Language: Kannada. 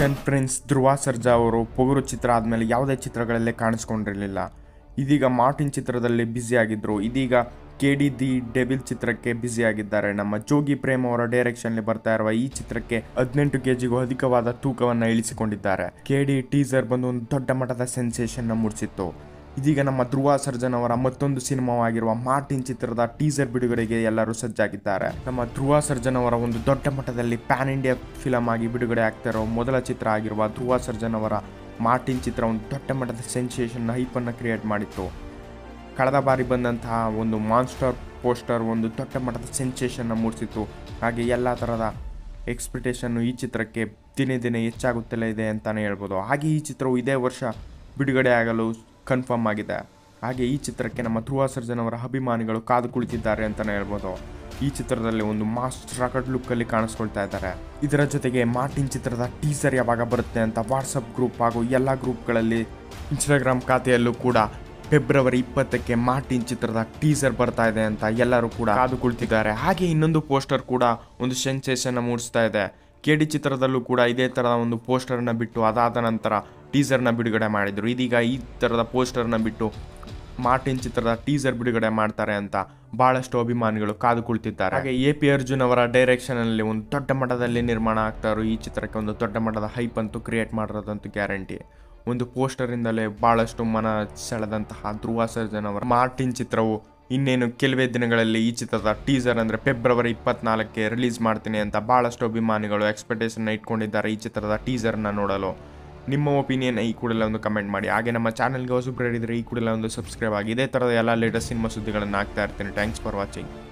ಆಕ್ಷನ್ ಪ್ರಿನ್ಸ್ ಧ್ರುವ ಸರ್ಜಾ ಅವರು ಪೊಗರು ಚಿತ್ರ ಆದಮೇಲೆ ಯಾವುದೇ ಚಿತ್ರಗಳಲ್ಲೇ ಕಾಣಿಸ್ಕೊಂಡಿರಲಿಲ್ಲ ಇದೀಗ ಮಾರ್ಟಿನ್ ಚಿತ್ರದಲ್ಲಿ ಬ್ಯುಸಿಯಾಗಿದ್ದರು ಇದೀಗ ಕೆ ಡಿ ದಿ ಡೆಬಿಲ್ ಚಿತ್ರಕ್ಕೆ ಬ್ಯುಸಿಯಾಗಿದ್ದಾರೆ ನಮ್ಮ ಜೋಗಿ ಪ್ರೇಮ್ ಅವರ ಡೈರೆಕ್ಷನ್ಲಿ ಬರ್ತಾ ಇರುವ ಈ ಚಿತ್ರಕ್ಕೆ ಹದಿನೆಂಟು ಕೆಜಿಗೂ ಅಧಿಕವಾದ ತೂಕವನ್ನು ಇಳಿಸಿಕೊಂಡಿದ್ದಾರೆ ಕೆ ಡಿ ಟೀಸರ್ ಬಂದು ಒಂದು ದೊಡ್ಡ ಮಟ್ಟದ ಸೆನ್ಸೇಷನ್ ಮೂಡಿಸಿತ್ತು ಇದೀಗ ನಮ್ಮ ಧ್ರುವ ಸರ್ಜನ್ ಅವರ ಮತ್ತೊಂದು ಸಿನಿಮಾವಾಗಿರುವ ಮಾರ್ಟಿನ್ ಚಿತ್ರದ ಟೀಸರ್ ಬಿಡುಗಡೆಗೆ ಎಲ್ಲರೂ ಸಜ್ಜಾಗಿದ್ದಾರೆ ನಮ್ಮ ಧ್ರುವ ಸರ್ಜನ್ ಅವರ ಒಂದು ದೊಡ್ಡ ಮಟ್ಟದಲ್ಲಿ ಪ್ಯಾನ್ ಇಂಡಿಯಾ ಫಿಲಮ್ ಆಗಿ ಬಿಡುಗಡೆ ಆಗ್ತಿರೋ ಮೊದಲ ಚಿತ್ರ ಆಗಿರುವ ಧ್ರುವ ಸರ್ಜನ್ ಅವರ ಮಾರ್ಟಿನ್ ಚಿತ್ರ ಒಂದು ದೊಡ್ಡ ಮಟ್ಟದ ಸೆನ್ಸೇಷನ್ ಹೈಪನ್ನು ಕ್ರಿಯೇಟ್ ಮಾಡಿತ್ತು ಕಳೆದ ಬಾರಿ ಬಂದಂತಹ ಒಂದು ಮಾನ್ಸ್ಟರ್ ಪೋಸ್ಟರ್ ಒಂದು ದೊಡ್ಡ ಮಟ್ಟದ ಸೆನ್ಸೇಷನ್ನ ಮೂಡಿಸಿತ್ತು ಹಾಗೆ ಎಲ್ಲ ಥರದ ಎಕ್ಸ್ಪೆಕ್ಟೇಷನ್ನು ಈ ಚಿತ್ರಕ್ಕೆ ದಿನೇ ದಿನೇ ಹೆಚ್ಚಾಗುತ್ತಲೇ ಇದೆ ಅಂತಲೇ ಹೇಳ್ಬೋದು ಹಾಗೆ ಈ ಚಿತ್ರವು ಇದೇ ವರ್ಷ ಬಿಡುಗಡೆ ಆಗಲು ಕನ್ಫರ್ಮ್ ಆಗಿದೆ ಹಾಗೆ ಈ ಚಿತ್ರಕ್ಕೆ ನಮ್ಮ ಧ್ರುವ ಸರ್ಜನ್ ಅವರ ಅಭಿಮಾನಿಗಳು ಕಾದು ಕುಳಿತಿದ್ದಾರೆ ಅಂತಲೇ ಹೇಳ್ಬೋದು ಈ ಚಿತ್ರದಲ್ಲಿ ಒಂದು ಮಾಸ್ ರಾಕೆಟ್ ಲುಕ್ಕಲ್ಲಿ ಕಾಣಿಸ್ಕೊಳ್ತಾ ಇದ್ದಾರೆ ಇದರ ಜೊತೆಗೆ ಮಾರ್ಟಿನ್ ಚಿತ್ರದ ಟೀಸರ್ ಯಾವಾಗ ಬರುತ್ತೆ ಅಂತ ವಾಟ್ಸಪ್ ಗ್ರೂಪ್ ಹಾಗೂ ಎಲ್ಲ ಗ್ರೂಪ್ಗಳಲ್ಲಿ ಇನ್ಸ್ಟಾಗ್ರಾಮ್ ಖಾತೆಯಲ್ಲೂ ಕೂಡ ಫೆಬ್ರವರಿ ಇಪ್ಪತ್ತಕ್ಕೆ ಮಾರ್ಟಿನ್ ಚಿತ್ರದ ಟೀಸರ್ ಬರ್ತಾ ಇದೆ ಅಂತ ಎಲ್ಲರೂ ಕೂಡ ಕಾದು ಕುಳಿತಿದ್ದಾರೆ ಹಾಗೆ ಇನ್ನೊಂದು ಪೋಸ್ಟರ್ ಕೂಡ ಒಂದು ಸೆನ್ಸೇಷನ್ ಮೂಡಿಸ್ತಾ ಇದೆ ಕೆ ಡಿ ಚಿತ್ರದಲ್ಲೂ ಕೂಡ ಇದೇ ಥರದ ಒಂದು ಪೋಸ್ಟರ್ನ ಬಿಟ್ಟು ಅದಾದ ನಂತರ ಟೀಸರ್ನ ಬಿಡುಗಡೆ ಮಾಡಿದರು ಇದೀಗ ಈ ಥರದ ಪೋಸ್ಟರ್ನ ಬಿಟ್ಟು ಮಾರ್ಟಿನ್ ಚಿತ್ರದ ಟೀಸರ್ ಬಿಡುಗಡೆ ಮಾಡ್ತಾರೆ ಅಂತ ಬಹಳಷ್ಟು ಅಭಿಮಾನಿಗಳು ಕಾದು ಕುಳಿತಿದ್ದಾರೆ ಹಾಗೆ ಎ ಪಿ ಅರ್ಜುನ್ ಅವರ ಡೈರೆಕ್ಷನ್ ಅಲ್ಲಿ ಒಂದು ದೊಡ್ಡ ಮಟ್ಟದಲ್ಲಿ ನಿರ್ಮಾಣ ಆಗ್ತಾ ಇರೋ ಈ ಚಿತ್ರಕ್ಕೆ ಒಂದು ದೊಡ್ಡ ಮಟ್ಟದ ಹೈಪ್ ಅಂತೂ ಕ್ರಿಯೇಟ್ ಮಾಡಿರೋದಂತೂ ಗ್ಯಾರಂಟಿ ಒಂದು ಪೋಸ್ಟರಿಂದಲೇ ಬಹಳಷ್ಟು ಮನ ಸೆಳೆದಂತಹ ಧ್ರುವ ಸರ್ಜನ್ ಅವರ ಮಾರ್ಟಿನ್ ಚಿತ್ರವು ಇನ್ನೇನು ಕೆಲವೇ ದಿನಗಳಲ್ಲಿ ಈ ಚಿತ್ರದ ಟೀಸರ್ ಅಂದರೆ ಫೆಬ್ರವರಿ ಇಪ್ಪತ್ನಾಲ್ಕಕ್ಕೆ ರಿಲೀಸ್ ಮಾಡ್ತೀನಿ ಅಂತ ಬಹಳಷ್ಟು ಅಭಿಮಾನಿಗಳು ಎಕ್ಸ್ಪೆಕ್ಟೇಷನ್ ಇಟ್ಕೊಂಡಿದ್ದಾರೆ ಈ ಚಿತ್ರದ ಟೀಸರ್ನ ನೋಡಲು ನಿಮ್ಮ ಒಪಿನಿಯನ್ ಈ ಕೂಡಲೇ ಒಂದು ಕಮೆಂಟ್ ಮಾಡಿ ಹಾಗೆ ನಮ್ಮ ಚಾನಲ್ಗೆ ಹೊಸಬ್ರು ಹೇಳಿದರೆ ಈ ಕೂಡಲೇ ಒಂದು ಸಬ್ಸ್ಕ್ರೈಬ್ ಆಗಿ ಇದೇ ಥರದ ಎಲ್ಲ ಲೇಟೆಸ್ಟ್ ಸಿನಿಮಾ ಸುದ್ದಿಗಳನ್ನು ಹಾಕ್ತಾ ಇರ್ತೀನಿ ಥ್ಯಾಂಕ್ಸ್ ಫಾರ್ ವಾಚಿಂಗ್